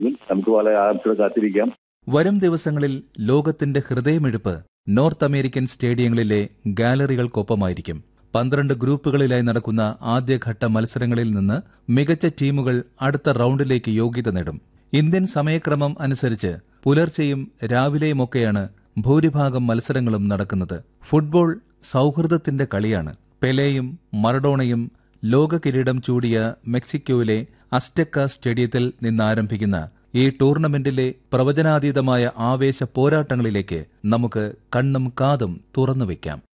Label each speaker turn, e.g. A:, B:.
A: നമുക്ക് വളരെ ആകാംക്ഷയോടെ കാത്തിരിക്കാം
B: വരും ദിവസങ്ങളിൽ ലോകത്തിന്റെ ഹൃദയമെടുപ്പ് നോർത്ത് അമേരിക്കൻ സ്റ്റേഡിയങ്ങളിലെ ഗാലറികൾക്കൊപ്പമായിരിക്കും പന്ത്രണ്ട് ഗ്രൂപ്പുകളിലായി നടക്കുന്ന ആദ്യഘട്ട മത്സരങ്ങളിൽ നിന്ന് മികച്ച ടീമുകൾ അടുത്ത റൌണ്ടിലേക്ക് യോഗ്യത നേടും ഇന്ത്യൻ സമയക്രമം അനുസരിച്ച് പുലർച്ചെയും രാവിലെയുമൊക്കെയാണ് ഭൂരിഭാഗം മത്സരങ്ങളും നടക്കുന്നത് ഫുട്ബോൾ സൗഹൃദത്തിന്റെ കളിയാണ് പെലെയും മറഡോണയും ലോക കിരീടം ചൂടിയ മെക്സിക്കോയിലെ അസ്റ്റക്ക സ്റ്റേഡിയത്തിൽ നിന്നാരംഭിക്കുന്ന ഈ ടൂർണമെന്റിലെ പ്രവചനാതീതമായ ആവേശ പോരാട്ടങ്ങളിലേക്ക് നമുക്ക് കണ്ണും കാതും തുറന്നുവെക്കാം